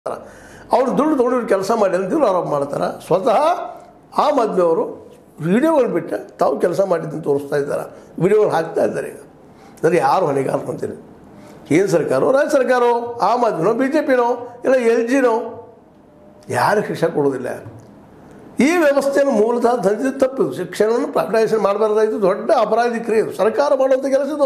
ಅವ್ರು ದುಡ್ಡು ತೊಗೊಂಡು ಕೆಲಸ ಮಾಡಿ ಅಂತಿದ್ರು ಆರೋಪ ಮಾಡ್ತಾರೆ ಸ್ವತಃ ಆಮ್ ಆದ್ಮಿ ಅವರು ವಿಡಿಯೋಗಳು ಬಿಟ್ಟು ತಾವು ಕೆಲಸ ಮಾಡಿದ್ದನ್ನು ತೋರಿಸ್ತಾ ಇದ್ದಾರೆ ವಿಡಿಯೋಗಳು ಹಾಕ್ತಾ ಇದ್ದಾರೆ ಈಗ ಅಂದರೆ ಯಾರು ಹೊಣೆಗಾರ ಅಂತೀರಿ ಏನು ಸರ್ಕಾರೋ ರಾಜ್ಯ ಸರ್ಕಾರೋ ಆಮ್ ಆದ್ಮಿನೋ ಬಿ ಜೆ ಪಿನೋ ಇಲ್ಲ ಎಲ್ ಜಿನೋ ಯಾರು ಶಿಕ್ಷೆ ಕೊಡೋದಿಲ್ಲ ಈ ವ್ಯವಸ್ಥೆಯನ್ನು ಮೂಲತಃ ತಂದಿದ್ದು ತಪ್ಪು ಶಿಕ್ಷಣವನ್ನು ಪ್ರೈವೇಟೈಸೇಷನ್ ಮಾಡಬಾರ್ದಾಯ್ತು ದೊಡ್ಡ ಅಪರಾಧಿ ಕ್ರಿಯೆ ಇದು. ಸರ್ಕಾರ ಮಾಡುವಂಥ ಕೆಲಸ ಇದು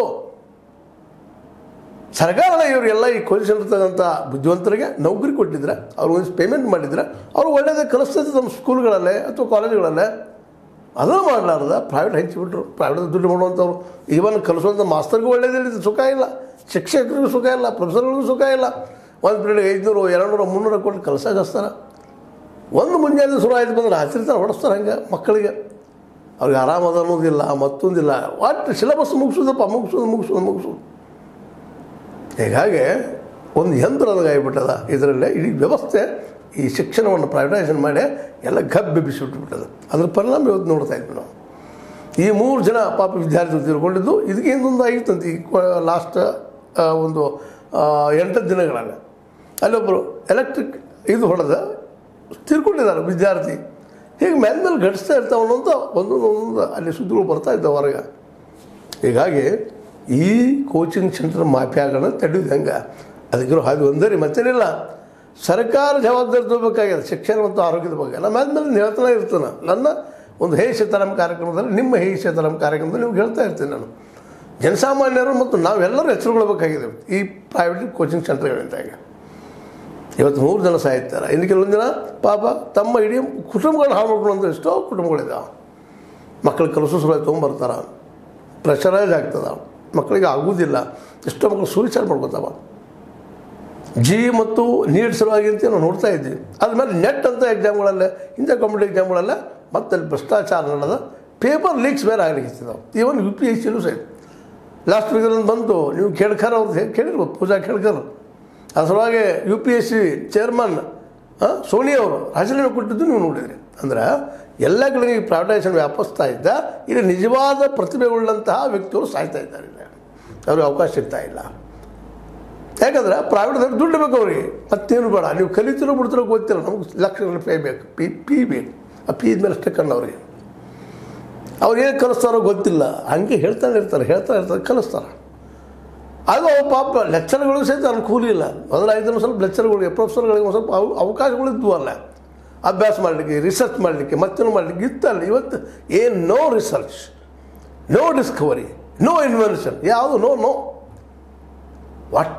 ಸರ್ಕಾರ ಇವರೆಲ್ಲ ಈ ಪೊಸಿಷನ್ ಇರ್ತಕ್ಕಂಥ ಬುದ್ಧಿವಂತರಿಗೆ ನೌಕರಿ ಕೊಟ್ಟಿದ್ರೆ ಅವ್ರಿಗೆ ಪೇಮೆಂಟ್ ಮಾಡಿದ್ರೆ ಅವ್ರು ಒಳ್ಳೆಯದೇ ಕಲಿಸ್ತೈತೆ ನಮ್ಮ ಸ್ಕೂಲ್ಗಳಲ್ಲೇ ಅಥವಾ ಕಾಲೇಜುಗಳಲ್ಲೇ ಅದನ್ನು ಮಾಡಲಾರ್ದ ಪ್ರೈವೇಟ್ ಹಂಚಿಬಿಟ್ರು ಪ್ರೈವೇಟ್ ದುಡ್ಡು ಮಾಡುವಂಥವ್ರು ಈವನ್ ಕಲಿಸುವಂಥ ಮಾಸ್ತರ್ಗೂ ಒಳ್ಳೇದಿಲ್ಲ ಸುಖ ಇಲ್ಲ ಶಿಕ್ಷಕರಿಗೂ ಸುಖ ಇಲ್ಲ ಪ್ರೊಫೆಸರ್ಗಳಿಗೂ ಸುಖ ಇಲ್ಲ ಒಂದು ಪೀರಿಯಡ್ ಐದುನೂರು ಎರಡುನೂರು ಮುನ್ನೂರು ಕೊಟ್ಟು ಕಲ್ಸಕ್ಕೆ ಹಚ್ತಾರೆ ಒಂದು ಮುಂಜಾನೆ ಶುರು ಆಯ್ತು ಬಂದ್ರೆ ಹಚ್ಚಿರ್ತಾರೆ ಹೊಡೆಸ್ತಾರೆ ಹಂಗೆ ಮಕ್ಕಳಿಗೆ ಅವ್ರಿಗೆ ಆರಾಮದ ಅನ್ನೋದಿಲ್ಲ ಮತ್ತೊಂದಿಲ್ಲ ಒಟ್ಟು ಸಿಲೆಬಸ್ ಮುಗಿಸೋದಪ್ಪ ಮುಗಿಸೋದು ಮುಗಿಸೋದು ಮುಗಿಸೋದು ಹೀಗಾಗಿ ಒಂದು ಯಂತ್ರದ ಆಗಿಬಿಟ್ಟದ ಇದರಲ್ಲೇ ಇಡೀ ವ್ಯವಸ್ಥೆ ಈ ಶಿಕ್ಷಣವನ್ನು ಪ್ರೈವೇಟೈಸೇಷನ್ ಮಾಡಿ ಎಲ್ಲ ಗಬ್ಬೆ ಬಿಸಿಬಿಟ್ಬಿಟ್ಟದ ಅದ್ರ ಪರಿಣಾಮ ಇವತ್ತು ನೋಡ್ತಾ ಇದ್ವಿ ನಾವು ಈ ಮೂರು ಜನ ಪಾಪ ವಿದ್ಯಾರ್ಥಿಗಳು ತಿಳ್ಕೊಂಡಿದ್ದು ಇದಕ್ಕೆ ಇನ್ನೊಂದು ಆಗಿತ್ತಂತೆ ಈ ಲಾಸ್ಟ್ ಒಂದು ಆ, ಎಂಟು ದಿನಗಳಲ್ಲಿ ಅಲ್ಲೊಬ್ಬರು ಎಲೆಕ್ಟ್ರಿಕ್ ಇದು ಹೊಡೆದ ತಿರ್ಕೊಂಡಿದ್ದಾರೆ ವಿದ್ಯಾರ್ಥಿ ಹೀಗೆ ಮೇಲೆ ಮೇಲೆ ಘಟಿಸ್ತಾ ಇರ್ತಾವಲ್ಲ ಅಂತ ಒಂದೊಂದು ಒಂದೊಂದು ಅಲ್ಲಿ ಸುದ್ದಿಗಳು ಬರ್ತಾ ಇದ್ದಾವೆ ಹೊರಗೆ ಹೀಗಾಗಿ ಈ ಕೋಚಿಂಗ್ ಸೆಂಟರ್ ಮಾಫಿಯಾಗಳನ್ನ ತಡೆಯೋದು ಹೆಂಗೆ ಅದಕ್ಕಿರೋ ಹಾಗೆ ಒಂದೇ ಮತ್ತೇನಿಲ್ಲ ಸರ್ಕಾರ ಜವಾಬ್ದಾರಿ ತಗೋಬೇಕಾಗಿದೆ ಶಿಕ್ಷಣ ಮತ್ತು ಆರೋಗ್ಯದ ಬಗ್ಗೆ ನಮ್ಮ ಆದ್ಮೇಲೆ ಹೇಳ್ತಾನೆ ಇರ್ತಾನೆ ನನ್ನ ಒಂದು ಹೇ ಶತರಂ ಕಾರ್ಯಕ್ರಮದಲ್ಲಿ ನಿಮ್ಮ ಹೇ ಶತರಂ ಕಾರ್ಯಕ್ರಮದಲ್ಲಿ ನಿಮ್ಗೆ ಹೇಳ್ತಾ ಇರ್ತೀನಿ ನಾನು ಜನಸಾಮಾನ್ಯರು ಮತ್ತು ನಾವೆಲ್ಲರೂ ಎಚ್ಚರಗೊಳ್ಬೇಕಾಗಿದೆ ಈ ಪ್ರೈವೇಟ್ ಕೋಚಿಂಗ್ ಸೆಂಟರ್ಗಳಿಂದ ಈಗ ಇವತ್ತು ಮೂರು ಜನ ಸಾಯ್ತಾರೆ ಇನ್ನು ಕೆಲವೊಂದು ಜನ ಪಾಪ ತಮ್ಮ ಇಡೀ ಕುಟುಂಬಗಳನ್ನ ಹಾಳು ಮಾಡ್ಕೊಳ್ಳುವಂಥ ಎಷ್ಟೋ ಕುಟುಂಬಗಳಿದ್ದಾವೆ ಮಕ್ಕಳು ಕಲಸು ಸುಳ್ಳು ತೊಗೊಂಬರ್ತಾರೆ ಪ್ರೆಷರೈಸ್ ಆಗ್ತದೆ ಮಕ್ಕಳಿಗೆ ಆಗುವುದಿಲ್ಲ ಎಷ್ಟೋ ಮಕ್ಕಳು ಸೂಸೈಡ್ ಮಾಡ್ಕೊತಾವ ಜಿ ಮತ್ತು ನೀಟ್ ಸಲುವಾಗಿ ಅಂತ ನಾವು ನೋಡ್ತಾ ಇದ್ವಿ ಅದ್ಮೇಲೆ ನೆಟ್ ಅಂತ ಎಕ್ಸಾಮ್ಗಳಲ್ಲೇ ಇಂಥ ಕಾಂಪಿಟೇಟಿವ್ ಎಕ್ಸಾಮ್ಗಳಲ್ಲೇ ಮತ್ತೆ ಅಲ್ಲಿ ಭ್ರಷ್ಟಾಚಾರ ನಡೆದ ಪೇಪರ್ ಲೀಕ್ಸ್ ಬೇರೆ ಆಗಲಿಕ್ಕಿದ್ದಾವೆ ಈವನ್ ಯು ಪಿ ಎಸ್ ಸಿಲೂ ಸಹಿತ ಲಾಸ್ಟ್ ವೀಕಲ್ಲಿ ಬಂತು ನೀವು ಖೇಡ್ಕರ್ ಅವ್ರದ್ದು ಹೇಗೆ ಕೇಳಿರ್ಬೋದು ಪೂಜಾ ಖೇಡ್ಕರ್ ಅದ್ರ ಸಲುವಾಗಿ U P S C chairman Soni ಅವರು ರಾಜೀನಾಮೆ ಕೊಟ್ಟಿದ್ದು ನೀವು ನೋಡಿದ್ರಿ ಅಂದ್ರೆ ಎಲ್ಲ ಕಡೆ ಈ ಪ್ರೈವೇಟೈಸೇಷನ್ ವ್ಯಾಪಿಸ್ತಾ ಇದ್ದ ಇಲ್ಲಿ ನಿಜವಾದ ಪ್ರತಿಭೆಗೊಳ್ಳಂತಹ ವ್ಯಕ್ತಿಗಳು ಸಾಯ್ತಾ ಇದ್ದಾರೆ ಇಲ್ಲಿ ಅವ್ರಿಗೆ ಅವಕಾಶ ಸಿಗ್ತಾ ಇಲ್ಲ ಯಾಕಂದ್ರೆ ಪ್ರೈವೇಟ್ದಲ್ಲಿ ದುಡ್ಡು ಬೇಕು ಅವ್ರಿಗೆ ಮತ್ತೇನು ಬೇಡ ನೀವು ಕಲಿತಿರೋ ಬಿಡ್ತಿರೋ ಗೊತ್ತಿಲ್ಲ ನಮ್ಗೆ ಲಕ್ಷಗಳು ಪೇ ಬೇಕು ಪಿ ಪಿ ಬೇಕು ಆ ಪಿ ಮೇಲೆ ಅಷ್ಟೇ ಕಣ್ಣು ಅವ್ರಿಗೆ ಅವ್ರು ಏನು ಕಲಿಸ್ತಾರೋ ಗೊತ್ತಿಲ್ಲ ಹಂಗೆ ಹೇಳ್ತಾನೆ ಇರ್ತಾರೆ ಹೇಳ್ತಾ ಇರ್ತಾರೆ ಕಲಿಸ್ತಾರೆ ಅದು ಅವು ಪಾಪ ಲೆಕ್ಚರ್ಗಳು ಸಹಿತ ಅನುಕೂಲ ಇಲ್ಲ ಮೊದಲಾಯ್ತು ಸ್ವಲ್ಪ ಲೆಕ್ಚರ್ಗಳಿಗೆ ಪ್ರೊಫೆಸರ್ಗಳಿಗೆ ಒಂದು ಸ್ವಲ್ಪ ಅವು ಅವಕಾಶಗಳು ಇದ್ವು ಅಲ್ಲ ಅಭ್ಯಾಸ ಮಾಡಲಿಕ್ಕೆ ರಿಸರ್ಚ್ ಮಾಡಲಿಕ್ಕೆ ಮತ್ತೇನು ಮಾಡಲಿಕ್ಕೆ ಇತ್ತಲ್ಲ ಇವತ್ತು ಏನು no research no discovery no invention ಯಾವುದು ನೋ ನೋ ವಾಟ್